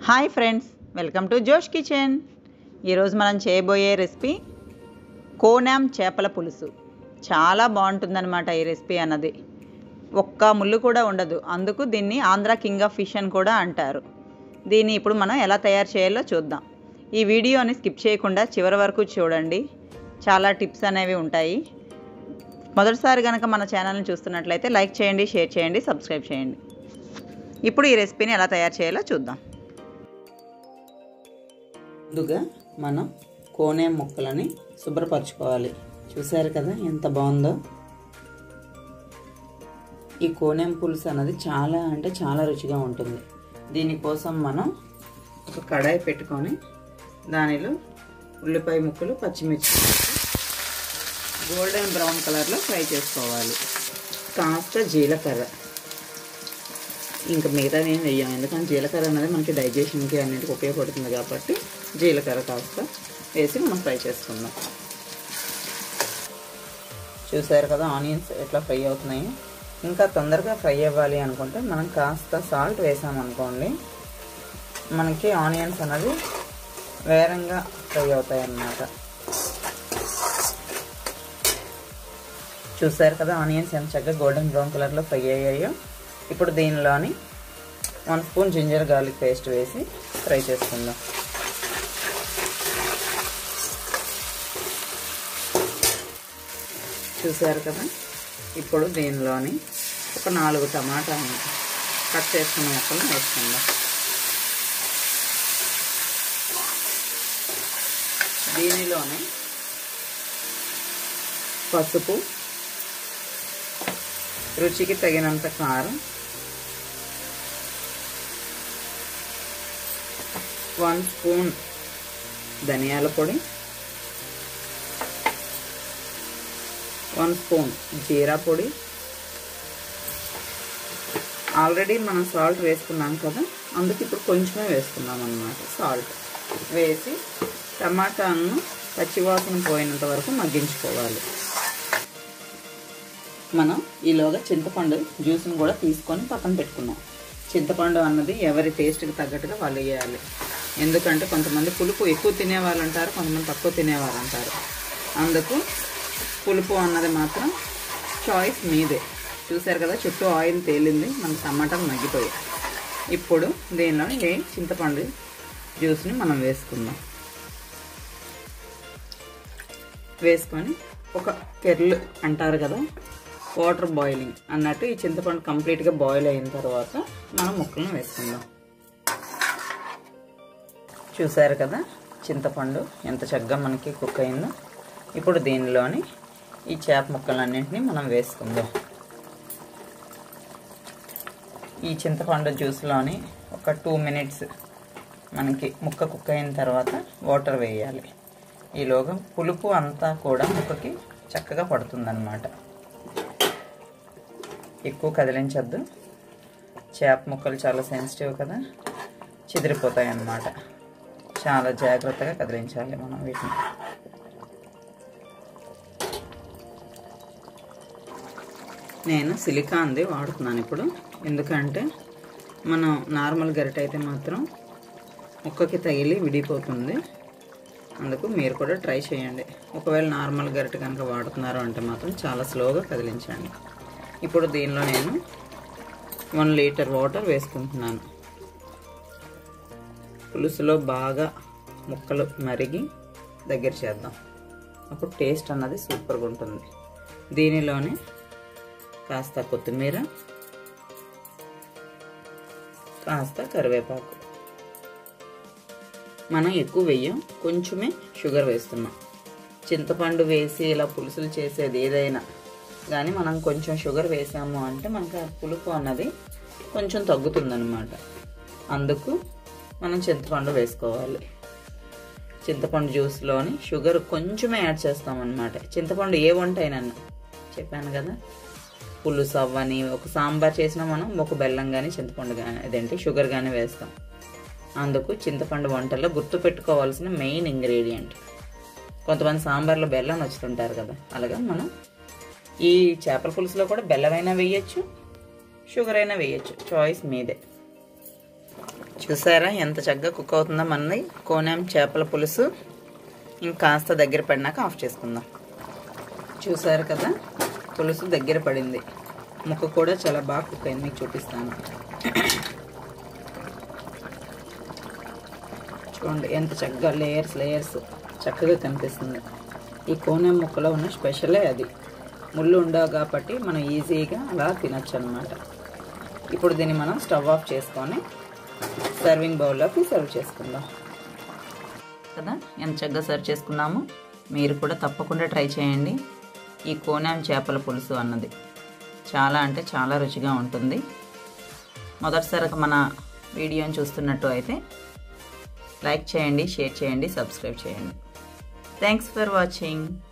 hi friends welcome to Josh kitchen ఈరోజు మనం చేయబోయే రెసిపీ కోనాం చేపల పులుసు చాలా బాగుంటుందన్నమాట ఈ రెసిపీ అన్నది ఒక్క ముళ్ళు కూడా ఉండదు అందుకు దీన్ని ఆంధ్ర కింగ్ ఆఫ్ ఫిష్ అని కూడా అంటారు దీన్ని ఇప్పుడు మనం ఎలా తయారు చేయాలో చూద్దాం ఈ వీడియోని స్కిప్ చేయకుండా చివరి వరకు చూడండి చాలా టిప్స్ అనేవి ఉంటాయి మొదటిసారి కనుక మన ఛానల్ని చూస్తున్నట్లయితే లైక్ చేయండి షేర్ చేయండి సబ్స్క్రైబ్ చేయండి ఇప్పుడు ఈ రెసిపీని ఎలా తయారు చేయాలో చూద్దాం ముందుగా మనం కోనేం ముక్కలని శుభ్రపరచుకోవాలి చూసారు కదా ఎంత బాగుందో ఈ కోనేం పులుసు అన్నది చాలా అంటే చాలా రుచిగా ఉంటుంది దీనికోసం మనం ఒక కడాయి పెట్టుకొని దానిలో ఉల్లిపాయ ముక్కలు పచ్చిమిర్చి గోల్డెన్ బ్రౌన్ కలర్లో ఫ్రై చేసుకోవాలి కాస్త జీలకర్ర ఇంకా మిగతా ఏం వేయం ఎందుకంటే జీలకర్ర అనేది మనకి డైజెషన్కి అన్నిటికి ఉపయోగపడుతుంది కాబట్టి జీలకర్ర కాస్త వేసి మనం ఫ్రై చేసుకుందాం చూసారు కదా ఆనియన్స్ ఎట్లా ఫ్రై అవుతున్నాయి ఇంకా తొందరగా ఫ్రై అవ్వాలి అనుకుంటే మనం కాస్త సాల్ట్ వేసామనుకోండి మనకి ఆనియన్స్ అనేది వేరంగా ఫ్రై అవుతాయి అన్నమాట చూసారు కదా ఆనియన్స్ ఎంత చక్కగా గోల్డెన్ బ్రౌన్ కలర్లో ఫ్రై అయ్యాయో ఇప్పుడు దీనిలోని one spoon ginger garlic paste వేసి ఫ్రై చేసుకుందాం చూసారు కదా ఇప్పుడు దీనిలోని ఒక నాలుగు టమాటాలు కట్ చేసుకున్న ముక్కలు వేసుకుందాం దీనిలోనే పసుపు రుచికి తగినంత కారం వన్ స్పూన్ ధనియాల పొడి వన్ స్పూన్ జీరా పొడి ఆల్రెడీ మనం సాల్ట్ వేసుకున్నాం కదా అందుకు ఇప్పుడు కొంచెమే వేసుకున్నాం అన్నమాట సాల్ట్ వేసి టమాటాను పచ్చివాసన పోయినంత వరకు మగ్గించుకోవాలి మనం ఈలోగా చింతపండు జ్యూస్ని కూడా తీసుకొని పక్కన పెట్టుకున్నాం చింతపండు అన్నది ఎవరి టేస్ట్కి తగ్గట్టుగా వాళ్ళు వేయాలి ఎందుకంటే కొంతమంది పులుపు ఎక్కువ తినేవాళ్ళు అంటారు కొంతమంది తక్కువ తినేవాళ్ళు అంటారు అందుకు పులుపు అన్నది మాత్రం చాయిస్ మీదే చూసారు కదా చుట్టూ ఆయిల్ తేలింది మన టమాటాలు మగ్గిపోయాయి ఇప్పుడు దీనిలో ఈ చింతపండు జ్యూస్ని మనం వేసుకుందాం వేసుకొని ఒక కెర్లు అంటారు కదా వాటర్ బాయిలింగ్ అన్నట్టు ఈ చింతపండు కంప్లీట్గా బాయిల్ అయిన తర్వాత మనం ముక్కలను వేసుకుందాం చూసారు కదా చింతపండు ఎంత చక్కగా మనకి కుక్ అయిందో ఇప్పుడు దీనిలోని ఈ చేప ముక్కలన్నింటినీ మనం వేసుకుందాం ఈ చింతపండు జ్యూస్లోని ఒక టూ మినిట్స్ మనకి ముక్క కుక్ అయిన తర్వాత వాటర్ వేయాలి ఈలోగా పులుపు అంతా కూడా ముక్కకి చక్కగా పడుతుందన్నమాట ఎక్కువ కదిలించద్దు చేప ముక్కలు చాలా సెన్సిటివ్ కదా చెదిరిపోతాయి అన్నమాట చాలా జాగ్రత్తగా కదిలించాలి మనం వీటిని నేను సిలికాన్ది వాడుతున్నాను ఇప్పుడు ఎందుకంటే మనం నార్మల్ గరిట అయితే మాత్రం ముక్కకి తగిలి విడిపోతుంది అందుకు మీరు కూడా ట్రై చేయండి ఒకవేళ నార్మల్ గరిట కనుక వాడుతున్నారు అంటే మాత్రం చాలా స్లోగా కదిలించండి ఇప్పుడు దీనిలో నేను వన్ లీటర్ వాటర్ వేసుకుంటున్నాను పులుసులో బాగా ముక్కలు మరిగి దగ్గర చేద్దాం అప్పుడు టేస్ట్ అన్నది సూపర్గా ఉంటుంది దీనిలోనే కాస్త కొత్తిమీర కాస్త కరివేపాకు మనం ఎక్కువ వేయం కొంచెమే షుగర్ వేస్తున్నాం చింతపండు వేసి ఇలా పులుసులు చేసేది ఏదైనా కానీ మనం కొంచెం షుగర్ వేసాము అంటే మనకు ఆ పులుపు అన్నది కొంచెం తగ్గుతుందన్నమాట అందుకు మనం చింతపండు వేసుకోవాలి చింతపండు జ్యూస్లోని షుగర్ కొంచెమే యాడ్ చేస్తామన్నమాట చింతపండు ఏ వంట అయినా చెప్పాను కదా పులుసు అవ్వని ఒక సాంబార్ చేసినా మనం ఒక బెల్లం కానీ చింతపండు కానీ అదేంటి షుగర్ కానీ వేస్తాం అందుకు చింతపండు వంటల్లో గుర్తు పెట్టుకోవాల్సిన మెయిన్ ఇంగ్రీడియంట్ కొంతమంది సాంబార్లో బెల్లం వచ్చుతుంటారు కదా అలాగా మనం ఈ చేపల పులుసులో కూడా బెల్లమైనా వేయచ్చు షుగర్ అయినా వేయచ్చు చాయిస్ మీదే చూసారా ఎంత చక్కగా కుక్ అవుతుందో మనది కోనాం చేపల పులుసు ఇంకాస్త దగ్గర పడినాక ఆఫ్ చేసుకుందాం చూసారు కదా పులుసు దగ్గర పడింది ముక్క కూడా చాలా బాగా కుక్ అయింది మీకు చూపిస్తాను చూడండి ఎంత చక్కగా లేయర్స్ లేయర్స్ చక్కగా కనిపిస్తుంది ఈ కోనెం ముక్కలో ఉన్న స్పెషలే అది ముళ్ళు ఉండవు కాబట్టి మనం ఈజీగా అలా తినచ్చు అనమాట ఇప్పుడు దీన్ని మనం స్టవ్ ఆఫ్ చేసుకొని సర్వింగ్ బౌల్లోకి సర్వ్ చేసుకుందాం కదా ఎంత చక్కగా సర్వ్ చేసుకున్నాము మీరు కూడా తప్పకుండా ట్రై చేయండి ఈ కోనాం చేపల పులుసు అన్నది చాలా అంటే చాలా రుచిగా ఉంటుంది మొదటిసారి మన వీడియోని చూస్తున్నట్టు అయితే లైక్ చేయండి షేర్ చేయండి సబ్స్క్రైబ్ చేయండి థ్యాంక్స్ ఫర్ వాచింగ్